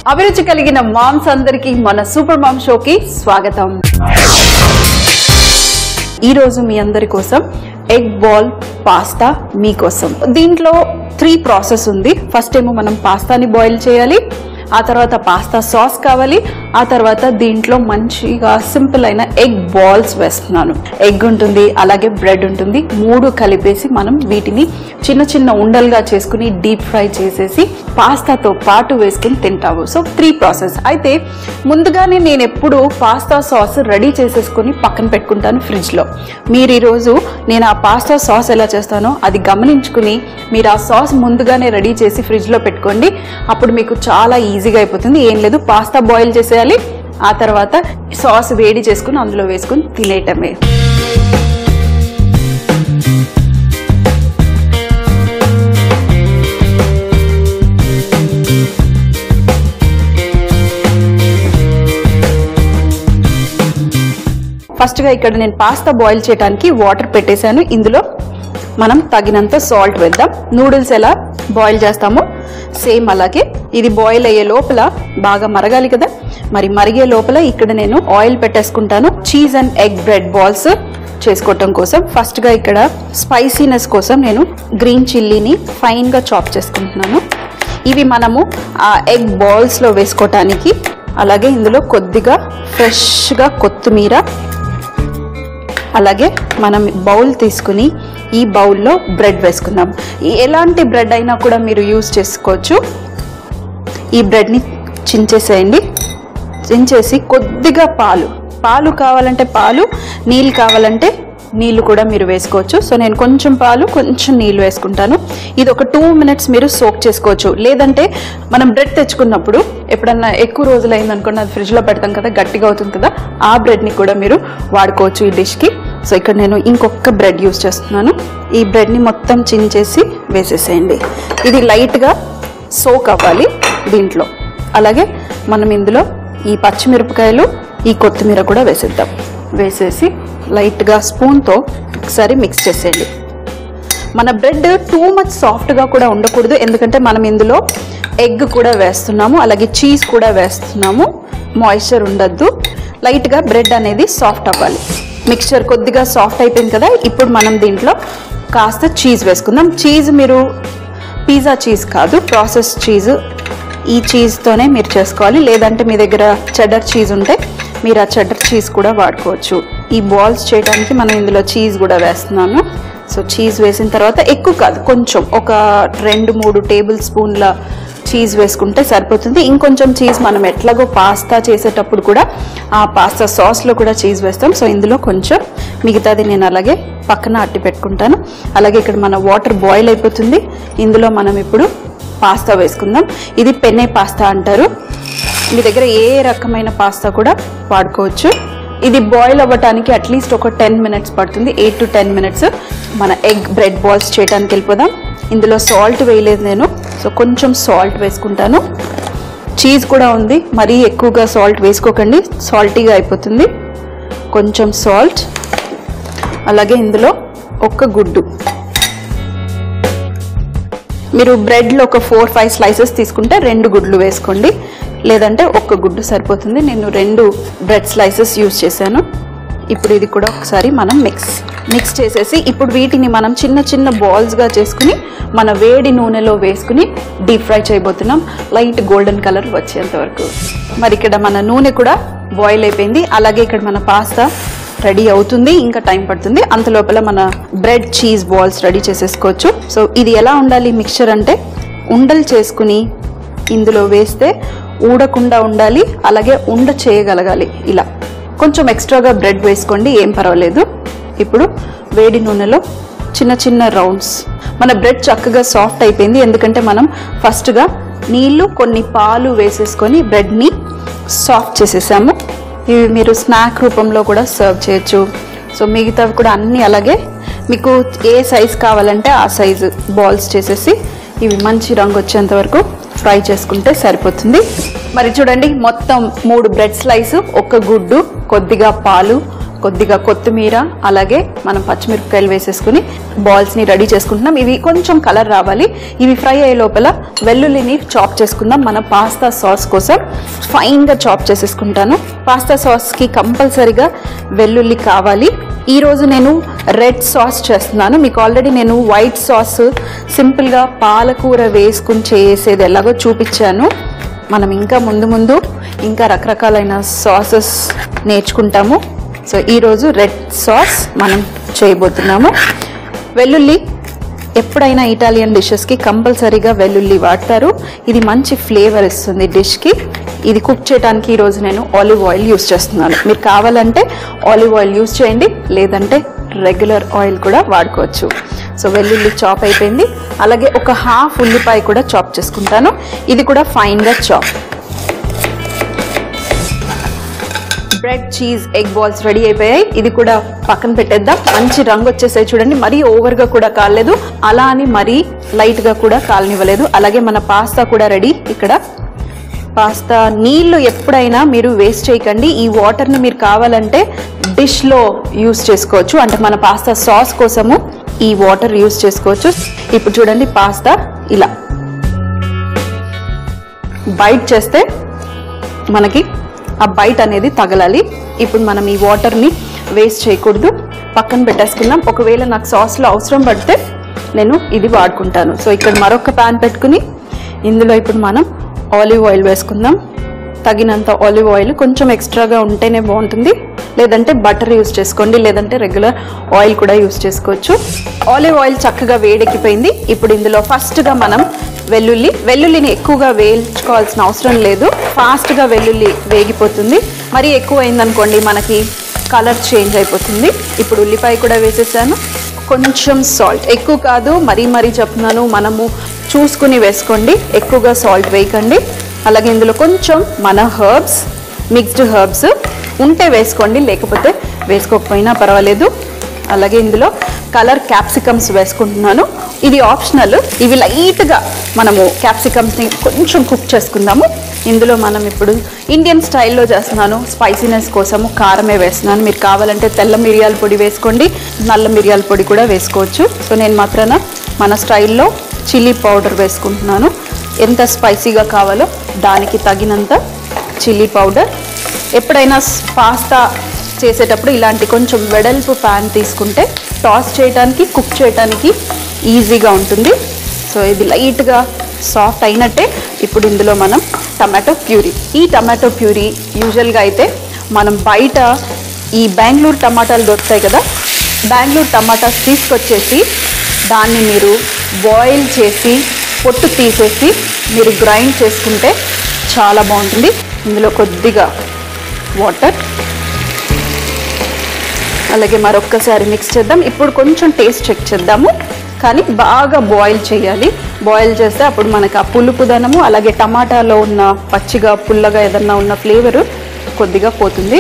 అభిరుచి కలిగిన మామ్స్ అందరికీ మన సూపర్ మామ్ షోకి స్వాగతం ఈ రోజు మీ అందరి కోసం ఎగ్ బాల్ పాస్తా మీకోసం దీంట్లో త్రీ ప్రాసెస్ ఉంది ఫస్ట్ ఏమో మనం పాస్తాని బాయిల్ చేయాలి ఆ తర్వాత పాస్తా సాస్ కావాలి ఆ తర్వాత దీంట్లో మంచిగా సింపుల్ అయిన ఎగ్ బాల్స్ వేస్తున్నాను ఎగ్ ఉంటుంది అలాగే బ్రెడ్ ఉంటుంది మూడు కలిపేసి మనం వీటిని చిన్న చిన్న ఉండలుగా చేసుకుని డీప్ ఫ్రై చేసేసి పాస్తాతో పాటు వేసుకుని తింటాము సో త్రీ ప్రాసెస్ అయితే ముందుగానే నేను ఎప్పుడు పాస్తా సాస్ రెడీ చేసేసుకుని పక్కన పెట్టుకుంటాను ఫ్రిడ్జ్లో మీరు ఈరోజు నేను ఆ పాస్తా సాస్ ఎలా చేస్తానో అది గమనించుకుని మీరు ఆ సాస్ ముందుగానే రెడీ చేసి ఫ్రిడ్జ్లో పెట్టుకోండి అప్పుడు మీకు చాలా ఈజీగా అయిపోతుంది ఏం లేదు పాస్తా బాయిల్ చేసేయాలి ఆ తర్వాత సాస్ వేడి చేసుకుని అందులో వేసుకుని తినేయటమే ఫస్ట్గా ఇక్కడ నేను పాస్తా బాయిల్ చేయడానికి వాటర్ పెట్టేశాను ఇందులో మనం తగినంత సాల్ట్ వేద్దాం నూడిల్స్ ఎలా బాయిల్ చేస్తామో సేమ్ అలాగే ఇది బాయిల్ అయ్యే లోపల బాగా మరగాలి కదా మరి మరిగే లోపల ఇక్కడ నేను ఆయిల్ పెట్టేసుకుంటాను cheese and egg bread balls చేసుకోవటం కోసం ఫస్ట్గా ఇక్కడ స్పైసీనెస్ కోసం నేను గ్రీన్ చిల్లీని ఫైన్గా చాప్ చేసుకుంటున్నాను ఇవి మనము ఆ ఎగ్ బాల్స్లో వేసుకోవటానికి అలాగే ఇందులో కొద్దిగా ఫ్రెష్గా కొత్తిమీర అలాగే మనం బౌల్ తీసుకుని ఈ బౌల్లో బ్రెడ్ వేసుకుందాం ఈ ఎలాంటి బ్రెడ్ అయినా కూడా మీరు యూజ్ చేసుకోవచ్చు ఈ బ్రెడ్ని చించేసేయండి చించేసి కొద్దిగా పాలు పాలు కావాలంటే పాలు నీళ్ళు కావాలంటే నీళ్ళు కూడా మీరు వేసుకోవచ్చు సో నేను కొంచెం పాలు కొంచెం నీళ్ళు వేసుకుంటాను ఇది ఒక టూ మినిట్స్ మీరు సోక్ చేసుకోవచ్చు లేదంటే మనం బ్రెడ్ తెచ్చుకున్నప్పుడు ఎప్పుడన్నా ఎక్కువ రోజులు అయిందనుకోండి అది ఫ్రిడ్జ్లో పెడతాం కదా గట్టిగా అవుతుంది కదా ఆ బ్రెడ్ని కూడా మీరు వాడుకోవచ్చు ఈ డిష్కి సో ఇక్కడ నేను ఇంకొక బ్రెడ్ యూస్ చేస్తున్నాను ఈ బ్రెడ్ని మొత్తం చించేసి వేసేసేయండి ఇది లైట్గా సోక్ అవ్వాలి దీంట్లో అలాగే మనం ఇందులో ఈ పచ్చిమిరపకాయలు ఈ కొత్తిమీర కూడా వేసేద్దాం వేసేసి లైట్గా స్పూన్తో ఒకసారి మిక్స్ చేసేయండి మన బ్రెడ్ టూ మచ్ సాఫ్ట్గా కూడా ఉండకూడదు ఎందుకంటే మనం ఇందులో ఎగ్ కూడా వేస్తున్నాము అలాగే చీజ్ కూడా వేస్తున్నాము మాయిశ్చర్ ఉండద్దు లైట్గా బ్రెడ్ అనేది సాఫ్ట్ అవ్వాలి మిక్చర్ కొద్దిగా సాఫ్ట్ అయిపోయింది కదా ఇప్పుడు మనం దీంట్లో కాస్త చీజ్ వేసుకుందాం చీజ్ మీరు పిజ్జా చీజ్ కాదు ప్రాసెస్ చీజ్ ఈ చీజ్తోనే మీరు చేసుకోవాలి లేదంటే మీ దగ్గర చెడర్ చీజ్ ఉంటే మీరు ఆ చెడర్ చీజ్ కూడా వాడుకోవచ్చు ఈ బాల్స్ చేయడానికి మనం ఇందులో చీజ్ కూడా వేస్తున్నాను సో చీజ్ వేసిన తర్వాత ఎక్కువ కాదు కొంచెం ఒక రెండు మూడు టేబుల్ స్పూన్ల చీజ్ వేసుకుంటే సరిపోతుంది ఇంకొంచెం చీజ్ మనం ఎట్లాగో పాస్తా చేసేటప్పుడు కూడా ఆ పాస్తా సాస్లో కూడా చీజ్ వేస్తాం సో ఇందులో కొంచెం మిగతాది నేను అలాగే పక్కన అట్టి పెట్టుకుంటాను అలాగే ఇక్కడ మన వాటర్ బాయిల్ అయిపోతుంది ఇందులో మనం ఇప్పుడు పాస్తా వేసుకుందాం ఇది పెన్నే పాస్తా అంటారు మీ దగ్గర ఏ రకమైన పాస్తా కూడా వాడుకోవచ్చు ఇది బాయిల్ అవ్వటానికి అట్లీస్ట్ ఒక టెన్ మినిట్స్ పడుతుంది ఎయిట్ టు టెన్ మినిట్స్ మన ఎగ్ బ్రెడ్ బాల్స్ చేయడానికి వెళ్ళిపోదాం ఇందులో సాల్ట్ వేయలేదు నేను సో కొంచెం సాల్ట్ వేసుకుంటాను చీజ్ కూడా ఉంది మరీ ఎక్కువగా సాల్ట్ వేసుకోకండి సాల్టీగా అయిపోతుంది కొంచెం సాల్ట్ అలాగే ఇందులో ఒక్క గుడ్డు మీరు బ్రెడ్లో ఒక ఫోర్ ఫైవ్ స్లైసెస్ తీసుకుంటే రెండు గుడ్లు వేసుకోండి లేదంటే ఒక్క గుడ్డు సరిపోతుంది నేను రెండు బ్రెడ్ స్లైసెస్ యూజ్ చేశాను ఇప్పుడు ఇది కూడా ఒకసారి మనం మిక్స్ మిక్స్ చేసేసి ఇప్పుడు వీటిని మనం చిన్న చిన్న బాల్స్గా చేసుకుని మన వేడి నూనెలో వేసుకుని డీప్ ఫ్రై చేయబోతున్నాం లైట్ గోల్డెన్ కలర్ వచ్చేంత వరకు మరి ఇక్కడ మన నూనె కూడా బాయిల్ అయిపోయింది అలాగే ఇక్కడ మన పాస్తా రెడీ అవుతుంది ఇంకా టైం పడుతుంది అంత లోపల మన బ్రెడ్ చీజ్ బాల్స్ రెడీ చేసేసుకోవచ్చు సో ఇది ఎలా ఉండాలి మిక్చర్ అంటే ఉండలు చేసుకుని ఇందులో వేస్తే ఊడకుండా ఉండాలి అలాగే ఉండ చేయగలగాలి ఇలా కొంచెం ఎక్స్ట్రాగా బ్రెడ్ వేసుకోండి ఏం పర్వాలేదు ఇప్పుడు వేడి నూనెలో చిన్న చిన్న రౌండ్స్ మన బ్రెడ్ చక్కగా సాఫ్ట్ అయిపోయింది ఎందుకంటే మనం ఫస్ట్గా నీళ్లు కొన్ని పాలు వేసేసుకొని బ్రెడ్ని సాఫ్ట్ చేసేసాము ఇవి మీరు స్నాక్ రూపంలో కూడా సర్వ్ చేయొచ్చు సో మిగతావి కూడా అన్నీ అలాగే మీకు ఏ సైజ్ కావాలంటే ఆ సైజు బాల్స్ చేసేసి ఇవి మంచి రంగు వచ్చేంత వరకు ఫ్రై చేసుకుంటే సరిపోతుంది మరి చూడండి మొత్తం మూడు బ్రెడ్ స్లైస్ ఒక గుడ్డు కొద్దిగా పాలు కొద్దిగా కొత్తిమీర అలాగే మనం పచ్చిమిరపకాయలు వేసేసుకుని బాల్స్ ని రెడీ చేసుకుంటున్నాం ఇవి కొంచెం కలర్ రావాలి ఇవి ఫ్రై అయ్యే లోపల వెల్లుల్లిని చాప్ చేసుకుందాం మన పాస్తా సాస్ కోసం ఫైన్ గా చాప్ చేసేసుకుంటాను పాస్తా సాస్ కి కంపల్సరిగా వెల్లుల్లి కావాలి ఈ రోజు నేను రెడ్ సాస్ చేస్తున్నాను మీకు ఆల్రెడీ నేను వైట్ సాస్ సింపుల్గా పాలకూర వేసుకుని చేసేది ఎలాగో చూపించాను మనం ఇంకా ముందు ముందు ఇంకా రకరకాలైన సాసెస్ నేర్చుకుంటాము సో ఈరోజు రెడ్ సాస్ మనం చేయబోతున్నాము వెల్లుల్లి ఎప్పుడైనా ఇటాలియన్ డిషెస్కి కంపల్సరీగా వెల్లుల్లి వాడతారు ఇది మంచి ఫ్లేవర్ ఇస్తుంది డిష్కి ఇది కుక్ చేయడానికి ఈరోజు నేను ఆలివ్ ఆయిల్ యూస్ చేస్తున్నాను మీరు కావాలంటే ఆలివ్ ఆయిల్ యూస్ చేయండి లేదంటే రెగ్యులర్ ఆయిల్ కూడా వాడుకోవచ్చు సో వెల్లుల్లి చాప్ అయిపోయింది అలాగే ఒక హాఫ్ ఉల్లిపాయ కూడా చాప్ చేసుకుంటాను ఇది కూడా ఫైన్గా chop bread cheese egg balls ready అయిపోయాయి ఇది కూడా పక్కన పెట్టేద్దాం మంచి రంగు వచ్చేసాయి చూడండి మరీ ఓవర్ గా కూడా కాలేదు అలా అని మరీ లైట్ గా కూడా కాలనివ్వలేదు అలాగే మన పాస్తా కూడా రెడీ ఇక్కడ పాస్తా నీళ్లు ఎప్పుడైనా మీరు వేస్ట్ చేయకండి ఈ వాటర్ని మీరు కావాలంటే డిష్లో యూస్ చేసుకోవచ్చు అంటే మన పాస్తా సాస్ కోసము ఈ వాటర్ యూస్ చేసుకోవచ్చు ఇప్పుడు చూడండి పాస్తా ఇలా బైట్ చేస్తే మనకి ఆ బైట్ అనేది తగలాలి ఇప్పుడు మనం ఈ వాటర్ని వేస్ట్ చేయకూడదు పక్కన పెట్టేసుకుందాం ఒకవేళ నాకు సాస్లో అవసరం పడితే నేను ఇది వాడుకుంటాను సో ఇక్కడ మరొక ప్యాన్ పెట్టుకుని ఇందులో ఇప్పుడు మనం ఆలివ్ ఆయిల్ వేసుకుందాం తగినంత ఆలివ్ ఆయిల్ కొంచెం ఎక్స్ట్రాగా ఉంటేనే బాగుంటుంది లేదంటే బటర్ యూస్ చేసుకోండి లేదంటే రెగ్యులర్ ఆయిల్ కూడా యూస్ చేసుకోవచ్చు ఆలివ్ ఆయిల్ చక్కగా వేడెక్కిపోయింది ఇప్పుడు ఇందులో ఫస్ట్గా మనం వెల్లుల్లి వెల్లుల్లిని ఎక్కువగా వేయించుకోవాల్సిన అవసరం లేదు ఫాస్ట్గా వెల్లుల్లి వేగిపోతుంది మరీ ఎక్కువ అయిందనుకోండి మనకి కలర్ చేంజ్ అయిపోతుంది ఇప్పుడు ఉల్లిపాయ కూడా వేసేసాను కొంచెం సాల్ట్ ఎక్కువ కాదు మరీ మరీ చెప్తున్నాను మనము చూసుకుని వేసుకోండి ఎక్కువగా సాల్ట్ వేయకండి అలాగే ఇందులో కొంచెం మన హర్బ్స్ మిక్స్డ్ హర్బ్స్ ఉంటే వేసుకోండి లేకపోతే వేసుకోకపోయినా పర్వాలేదు అలాగే ఇందులో కలర్ క్యాప్సికమ్స్ వేసుకుంటున్నాను ఇది ఆప్షనల్ ఇవి లైట్గా మనము క్యాప్సికమ్స్ని కొంచెం కుక్ చేసుకుందాము ఇందులో మనం ఇప్పుడు ఇండియన్ స్టైల్లో చేస్తున్నాను స్పైసీనెస్ కోసము కారమే వేస్తున్నాను మీరు కావాలంటే తెల్ల మిరియాల పొడి వేసుకోండి నల్ల మిరియాల పొడి కూడా వేసుకోవచ్చు సో నేను మాత్రాన మన స్టైల్లో చిల్లీ పౌడర్ వేసుకుంటున్నాను ఎంత స్పైసీగా కావాలో దానికి తగినంత చిల్లీ పౌడర్ ఎప్పుడైనా పాస్తా చేసేటప్పుడు ఇలాంటి కొంచెం వెడల్పు ప్యాన్ తీసుకుంటే టాస్ చేయడానికి కుక్ చేయడానికి ఈజీగా ఉంటుంది సో ఇది లైట్గా సాఫ్ట్ అయినట్టే ఇప్పుడు ఇందులో మనం టమాటో ప్యూరీ ఈ టమాటో ప్యూరీ యూజువల్గా అయితే మనం బయట ఈ బెంగళూరు టమాటాలు దొరుకుతాయి కదా బెంగళూరు టమాటాస్ తీసుకొచ్చేసి దాన్ని మీరు బాయిల్ చేసి పొట్టు తీసేసి మీరు గ్రైండ్ చేసుకుంటే చాలా బాగుంటుంది ఇందులో కొద్దిగా వాటర్ అలాగే మరొక్కసారి మిక్స్ చేద్దాం ఇప్పుడు కొంచెం టేస్ట్ చెక్ చేద్దాము కానీ బాగా బాయిల్ చేయాలి బాయిల్ చేస్తే అప్పుడు మనకి ఆ పులుపుదనము అలాగే టమాటాలో ఉన్న పచ్చిగా పుల్లగా ఏదన్నా ఉన్న ఫ్లేవర్ కొద్దిగా పోతుంది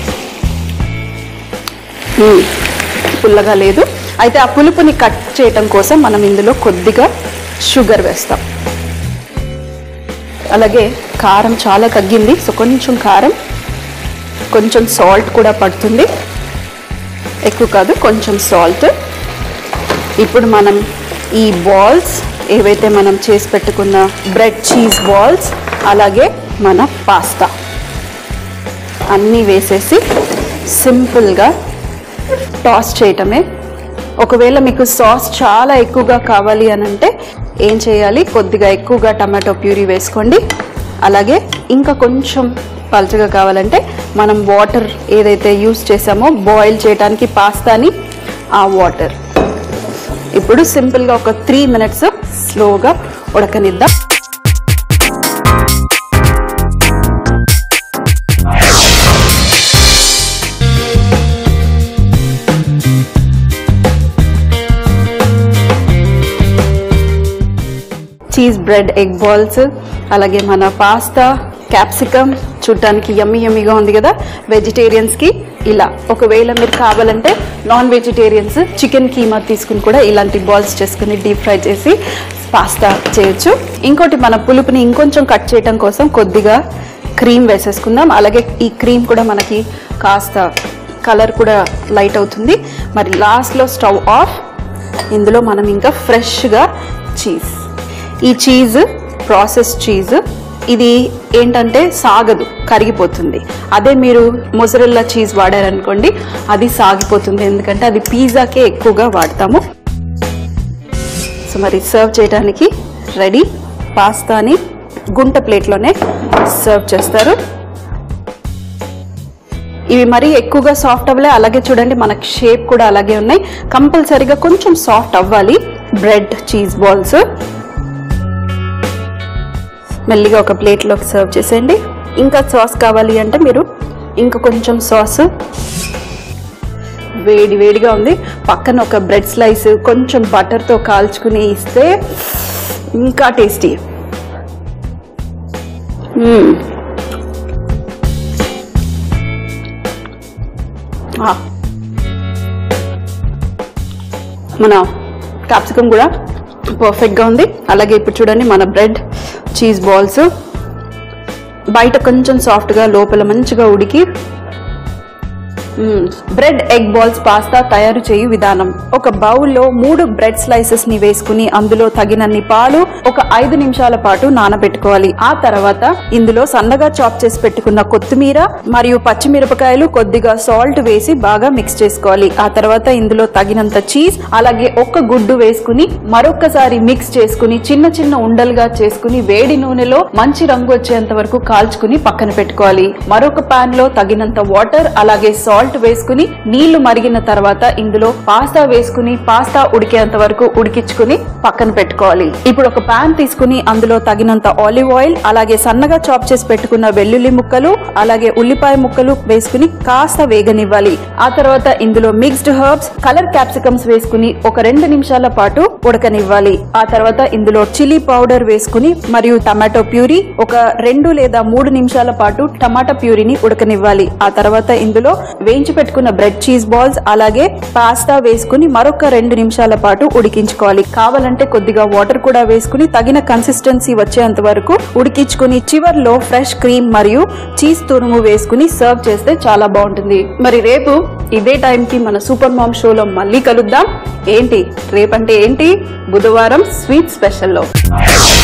మ్మ్. పుల్లగా లేదు అయితే ఆ పులుపుని కట్ చేయటం కోసం మనం ఇందులో కొద్దిగా షుగర్ వేస్తాం అలాగే కారం చాలా తగ్గింది సో కొంచెం కారం కొంచెం సాల్ట్ కూడా పడుతుంది ఎక్కువ కాదు కొంచెం సాల్ట్ ఇప్పుడు మనం ఈ బాల్స్ ఏవైతే మనం చేసి పెట్టుకున్న బ్రెడ్ చీజ్ బాల్స్ అలాగే మన పాస్తా అన్నీ వేసేసి సింపుల్గా టాస్ చేయటమే ఒకవేళ మీకు సాస్ చాలా ఎక్కువగా కావాలి అని అంటే ఏం చేయాలి కొద్దిగా ఎక్కువగా టమాటో ప్యూరీ వేసుకోండి అలాగే ఇంకా కొంచెం పలుచగా కావాలంటే మనం వాటర్ ఏదైతే యూస్ చేసామో బాయిల్ చేయడానికి పాస్తాని ఆ వాటర్ ఇప్పుడు సింపుల్గా ఒక త్రీ మినిట్స్ స్లోగా ఉడకనిద్దాం చీజ్ బ్రెడ్ ఎగ్ బాల్స్ అలాగే మన పాస్తా క్యాప్సికమ్ చూడటానికి యమ్మీ యమ్మీగా ఉంది కదా వెజిటేరియన్స్కి ఇలా ఒకవేళ మీరు కావాలంటే నాన్ వెజిటేరియన్స్ చికెన్ కీమా తీసుకుని కూడా ఇలాంటి బాల్స్ చేసుకుని డీప్ ఫ్రై చేసి పాస్తా చేయొచ్చు ఇంకోటి మన పులుపుని ఇంకొంచెం కట్ చేయడం కోసం కొద్దిగా క్రీమ్ వేసేసుకుందాం అలాగే ఈ క్రీమ్ కూడా మనకి కాస్త కలర్ కూడా లైట్ అవుతుంది మరి లాస్ట్లో స్టవ్ ఆఫ్ ఇందులో మనం ఇంకా ఫ్రెష్గా చీజ్ ఈ చీజ్ ప్రాసెస్ చీజ్ ఇది ఏంటంటే సాగదు కరిగిపోతుంది అదే మీరు మొజరెల్లా చీజ్ వాడారనుకోండి అది సాగిపోతుంది ఎందుకంటే అది పిజ్జాకే ఎక్కువగా వాడతాము సో మరి సర్వ్ చేయడానికి రెడీ పాస్తాని గుంట ప్లేట్లోనే సర్వ్ చేస్తారు ఇవి మరీ ఎక్కువగా సాఫ్ట్ అవ్వలే అలాగే చూడండి మనకి షేప్ కూడా అలాగే ఉన్నాయి కంపల్సరీగా కొంచెం సాఫ్ట్ అవ్వాలి బ్రెడ్ చీజ్ బాల్స్ మెల్లిగా ఒక ప్లేట్లోకి సర్వ్ చేసేయండి ఇంకా సాస్ కావాలి అంటే మీరు ఇంకా కొంచెం సాస్ వేడి వేడిగా ఉంది పక్కన ఒక బ్రెడ్ స్లైస్ కొంచెం బటర్తో కాల్చుకుని ఇస్తే ఇంకా టేస్టీ మ్మ్. ఆ. మన క్యాప్సికమ్ కూడా పర్ఫెక్ట్గా ఉంది అలాగే ఇప్పుడు చూడండి మన బ్రెడ్ చీజ్ బాల్స్ బయట కొంచెం సాఫ్ట్గా లోపల మంచిగా ఉడికి బ్రెడ్ ఎగ్ బాల్స్ పాస్తా తయారు చేయు విధానం ఒక బౌల్లో మూడు బ్రెడ్ స్లైసెస్ ని వేసుకుని అందులో తగినన్ని పాలు ఒక ఐదు నిమిషాల పాటు నానబెట్టుకోవాలి ఆ తర్వాత ఇందులో సన్నగా చాప్ చేసి పెట్టుకున్న కొత్తిమీర మరియు పచ్చిమిరపకాయలు కొద్దిగా సాల్ట్ వేసి బాగా మిక్స్ చేసుకోవాలి ఆ తర్వాత ఇందులో తగినంత చీజ్ అలాగే ఒక్క గుడ్డు వేసుకుని మరొక్కసారి మిక్స్ చేసుకుని చిన్న చిన్న ఉండలుగా చేసుకుని వేడి నూనెలో మంచి రంగు వచ్చేంత వరకు కాల్చుకుని పక్కన పెట్టుకోవాలి మరొక పాన్ లో తగినంత వాటర్ అలాగే సాల్ట్ వేసుకుని నీళ్లు మరిగిన తర్వాత ఇందులో పాస్తా వేసుకుని పాస్తా ఉడికేంత వరకు ఉడికించుకుని పక్కన పెట్టుకోవాలి ఇప్పుడు ఒక పాన్ తీసుకుని అందులో తగినంత ఆలివ్ ఆయిల్ అలాగే సన్నగా చాప్ చేసి పెట్టుకున్న వెల్లుల్లి ముక్కలు అలాగే ఉల్లిపాయ ముక్కలు వేసుకుని కాస్త వేగనివ్వాలి ఆ తర్వాత ఇందులో మిక్స్డ్ హర్బ్స్ కలర్ క్యాప్సికమ్స్ వేసుకుని ఒక రెండు నిమిషాల పాటు ఉడకనివ్వాలి ఆ తర్వాత ఇందులో చిల్లీ పౌడర్ వేసుకుని మరియు టమాటో ప్యూరీ ఒక రెండు లేదా మూడు నిమిషాల పాటు టమాటా ప్యూరీని ఉడకనివ్వాలి ఆ తర్వాత ఇందులో వేయించి పెట్టుకున్న బ్రెడ్ చీజ్ బాల్స్ అలాగే పాస్తా వేసుకుని మరొక రెండు నిమిషాల పాటు ఉడికించుకోవాలి కావాలంటే కొద్దిగా వాటర్ కూడా వేసుకుని తగిన కన్సిస్టెన్సీ వచ్చేంత వరకు ఉడికించుకుని చివర్లో ఫ్రెష్ క్రీమ్ మరియు చీజ్ తురుము వేసుకుని సర్వ్ చేస్తే చాలా బాగుంటుంది మరి రేపు ఇదే టైంకి మన సూపర్ మామ్ షోలో మళ్ళీ కలుద్దాం ఏంటి రేపంటే ఏంటి బుధవారం స్వీట్ స్పెషల్లో